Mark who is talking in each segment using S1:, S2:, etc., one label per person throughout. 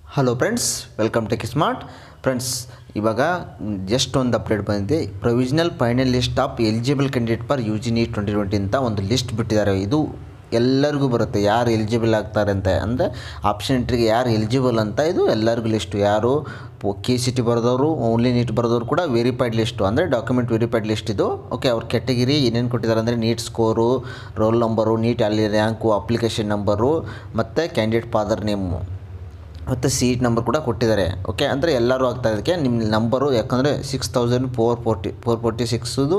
S1: hello friends welcome tech smart friends ಇವಾಗ just ಒಂದು update ಬಂದಿದೆ provisional final list of eligible candidate for U G NEET twenty twenty ಅಂತ ಒಂದು list ಬಿಟ್ಟಿದ್ದಾರೆ ಇದು ಎಲ್ಲರಿಗೂ ಬರುತ್ತೆ ಯಾರು ಎಲಿಜಿಬಲ್ ಆಗ್ತಾರೆ ಅಂತ ಅಂದರೆ ಆಪ್ಷನ್ ಎಂಟ್ರಿಗೆ ಯಾರು ಎಲಿಜಿಬಲ್ ಅಂತ ಇದು ಎಲ್ಲರಿಗೂ ಲಿಸ್ಟು ಯಾರು ಕೆ ಸಿ ಟಿ ಬರೆದವರು ಓನ್ಲಿ ನೀಟ್ ಬರೆದವರು ಕೂಡ ವೆರಿಫೈಡ್ ಲಿಸ್ಟು ಅಂದರೆ ಡಾಕ್ಯುಮೆಂಟ್ ವೆರಿಫೈಡ್ ಲಿಸ್ಟ್ ಇದು ಓಕೆ ಅವ್ರ ಕೆಟಗಿರಿ ಏನೇನು ಕೊಟ್ಟಿದ್ದಾರೆ ಅಂದರೆ NEET score roll number NEET ಅಲ್ಲಿ ರ್ಯಾಂಕು ಅಪ್ಲಿಕೇಶನ್ ನಂಬರು ಮತ್ತು ಕ್ಯಾಂಡಿಡೇಟ್ ಫಾದರ್ ನೇಮು ಮತ್ತು ಸೀಟ್ ನಂಬರ್ ಕೂಡ ಕೊಟ್ಟಿದ್ದಾರೆ ಓಕೆ ಅಂದರೆ ಎಲ್ಲರೂ ಆಗ್ತಾ ಇದಕ್ಕೆ ನಿಮ್ಮ ನಂಬರು ಯಾಕಂದರೆ six thousand four forty four forty ಸಿಕ್ಸ್ದು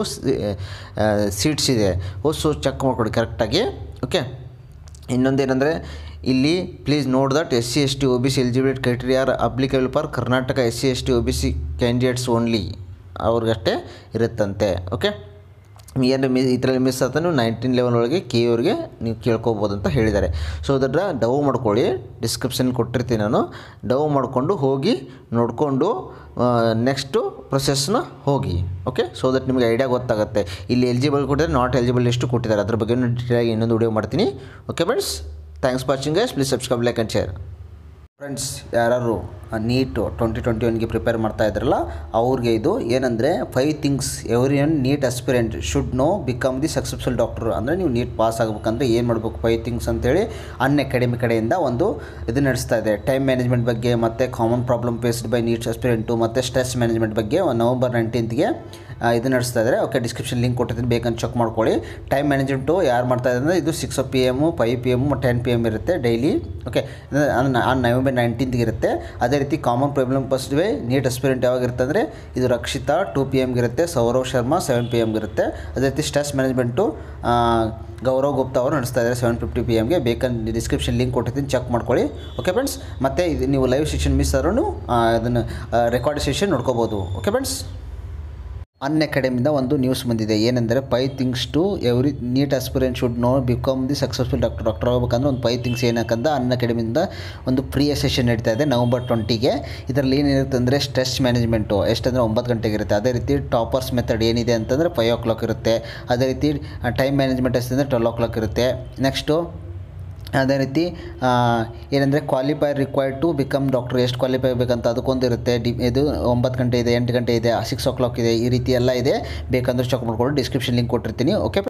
S1: ಸೀಟ್ಸ್ ಇದೆ ಓ ಸೊ ಚೆಕ್ ಮಾಡ್ಕೊಡಿ ಕರೆಕ್ಟಾಗಿ ಓಕೆ ಇನ್ನೊಂದೇನೆಂದರೆ ಇಲ್ಲಿ please note that S C S T O B C eligibility criteria are applicable for Karnataka S C S T O B C candidates only ಅವ್ರಿಗಷ್ಟೇ ಇರುತ್ತಂತೆ okay ಏನು ಮಿ ಇದರಲ್ಲಿ ಮಿಸ್ ಆತ ನೀವು ನೈನ್ಟೀನ್ ಲೆವೆಲ್ ಒಳಗೆ ಕೆ ಅವ್ರಿಗೆ ನೀವು ಕೇಳ್ಕೊಬೋದು ಅಂತ ಹೇಳಿದ್ದಾರೆ ಸೊ ಅದರ ಡವ್ ಮಾಡ್ಕೊಳ್ಳಿ ಡಿಸ್ಕ್ರಿಪ್ಷನ್ ಕೊಟ್ಟಿರ್ತೀನಿ ನಾನು ಡವ್ ಮಾಡಿಕೊಂಡು ಹೋಗಿ ನೋಡಿಕೊಂಡು ನೆಕ್ಸ್ಟು ಪ್ರೊಸೆಸ್ನ ಹೋಗಿ ಓಕೆ ಸೊ ದಟ್ ನಿಮಗೆ ಐಡಿಯಾ ಗೊತ್ತಾಗುತ್ತೆ ಇಲ್ಲಿ ಎಲಿಜಿಬಲ್ ಕೊಟ್ಟಿದ್ದಾರೆ ನಾಟ್ ಎಲಿಜಿಬಲ್ ಲಿಸ್ಟು ಕೊಟ್ಟಿದ್ದಾರೆ ಅದ್ರ ಬಗ್ಗೆ ಡೀಟೇಲಾಗಿ ಇನ್ನೊಂದು ವಿಡಿಯೋ ಮಾಡ್ತೀನಿ okay friends thanks for watching guys please subscribe like and share friends ಯಾರು ನೀಟು ಟ್ವೆಂಟಿ ಟ್ವೆಂಟಿ ಒನ್ಗೆ ಪ್ರಿಪೇರ್ ಮಾಡ್ತಾ ಇದ್ರಲ್ಲ ಅವ್ರಿಗೆ ಇದು ಏನಂದರೆ five things everyone NEET aspirant should know become the successful doctor ಅಂದರೆ ನೀವು ನೀಟ್ ಪಾಸ್ ಆಗಬೇಕಂದ್ರೆ ಏನು ಮಾಡಬೇಕು ಫೈವ್ ಥಿಂಗ್ಸ್ ಅಂತೇಳಿ ಅನ್ ಅಕಾಡೆಮಿ ಕಡೆಯಿಂದ ಒಂದು ಇದು ನಡೆಸ್ತಾ ಇದೆ ಟೈಮ್ ಮ್ಯಾನೇಜ್ಮೆಂಟ್ ಬಗ್ಗೆ ಮತ್ತು common problem faced by NEETs aspirant ಮತ್ತು ಸ್ಟ್ರೆಸ್ ಮ್ಯಾನೇಜ್ಮೆಂಟ್ ಬಗ್ಗೆ ನವಂಬರ್ ನೈನ್ಟೀನ್ತ್ಗೆ ಇದು ನಡೆಸ್ತಾ ಇದ್ದಾರೆ ಓಕೆ ಡಿಸ್ಕ್ರಿಪ್ಷನ್ ಲಿಂಕ್ ಕೊಟ್ಟಿದ್ದೀನಿ ಬೇಕಂತ ಚೆಕ್ ಮಾಡ್ಕೊಳ್ಳಿ ಟೈಮ್ ಮ್ಯಾನೇಜ್ಮೆಂಟು ಯಾರು ಮಾಡ್ತಾ ಇದ್ದಾರೆ ಅಂದರೆ ಇದು six P M five P M ten P M ಇರುತ್ತೆ ಡೈಲಿ ಓಕೆ ಆ ನವೆಂಬರ್ ನೈನ್ಟೀನ್ತ್ಗೆ ಇರುತ್ತೆ ಅದೇ ರೀತಿ common problem first way NEET aspirant ಯಾವಾಗ ಇರುತ್ತೆ ಅಂದರೆ ಇದು ರಕ್ಷಿತಾ ಟು ಪಿ ಎಮ್ಗೆ ಇರುತ್ತೆ ಸೌರವ್ ಶರ್ಮಾ ಸೆವೆನ್ ಪಿ ಎಮ್ಗೆ ಇರುತ್ತೆ ಅದೇ ರೀತಿ ಸ್ಟ್ರೆಸ್ ಮ್ಯಾನೇಜ್ಮೆಂಟು ಗೌರವ್ ಗುಪ್ತಾ ಅವರು ನಡೆಸ್ತಾ ಇದ್ದಾರೆ ಸೆವೆನ್ ಫಿಫ್ಟಿ ಪಿ ಎಮ್ಗೆ ಬೇಕಂತ ಡಿಸ್ಕ್ರಿಪ್ಷನ್ ಲಿಂಕ್ ಕೊಟ್ಟಿದ್ದೀನಿ ಚೆಕ್ ಮಾಡ್ಕೊಳ್ಳಿ ಓಕೆ ಫ್ರೆಂಡ್ಸ್ ಮತ್ತು ಇದು ನೀವು ಲೈವ್ ಸೆಷನ್ ಮಿಸ್ ಆದ್ರೂ ಅದನ್ನು ರೆಕಾರ್ಡ್ ಸೆಷನ್ ನೋಡ್ಕೋಬೋದು ಓಕೆ ಫ್ರೆಂಡ್ಸ್ ಅನ್ ಅಕಾಡೆಮಿಯಿಂದ ಒಂದು ನ್ಯೂಸ್ ಬಂದಿದೆ ಏನೆಂದರೆ five things to every NEET aspirant should know become the successful doctor doctor ಆಗಬೇಕಂದ್ರೆ ಒಂದು ಫೈವ್ ಥಿಂಗ್ಸ್ ಏನಕ್ಕಂದ ಅನ್ ಅಕಾಡೆಮಿಯಿಂದ ಒಂದು ಫ್ರೀ ಸೆಷನ್ ನಡೀತಾ ಇದೆ ನವಂಬರ್ ಟ್ವೆಂಟಿಗೆ ಇದರಲ್ಲಿ ಏನಿರುತ್ತೆ ಅಂದರೆ ಸ್ಟ್ರೆಸ್ ಮ್ಯಾನೇಜ್ಮೆಂಟು ಎಷ್ಟಂದರೆ ಒಂಬತ್ತು ಗಂಟೆಗೆ ಇರುತ್ತೆ ಅದೇ ರೀತಿ ಟಾಪರ್ಸ್ ಮೆಥಡ್ ಏನಿದೆ ಅಂತಂದರೆ ಫೈವ್ ಓ ಕ್ಲಾಕ್ ಇರುತ್ತೆ ಅದೇ ರೀತಿ ಟೈಮ್ ಮ್ಯಾನೇಜ್ಮೆಂಟ್ ಎಷ್ಟಂದರೆ ಟ್ವೆಲ್ ಓ ಕ್ಲಾಕ್ ಇರುತ್ತೆ ನೆಕ್ಸ್ಟು ಅದೇ ರೀತಿ ಏನಂದರೆ qualifier required to become doctor ಎಷ್ಟು ಕ್ವಾಲಿಫೈ ಬೇಕಂತ ಅದಕ್ಕೊಂದು ಇರುತ್ತೆ ಡಿ ಇದು ಒಂಬತ್ತು ಗಂಟೆ ಇದೆ ಎಂಟು ಗಂಟೆ ಇದೆ ಸಿಕ್ಸ್ ಓ ಕ್ಲಾಕ್ ಇದೆ ಈ ರೀತಿ ಎಲ್ಲ ಇದೆ ಬೇಕಂದ್ರೆ ಚೆಕ್ ಮಾಡ್ಕೊಂಡು ಡಿಸ್ಕ್ರಿಪ್ಷನ್ ಲಿಂಕ್ ಕೊಟ್ಟಿರ್ತೀನಿ ಓಕೆ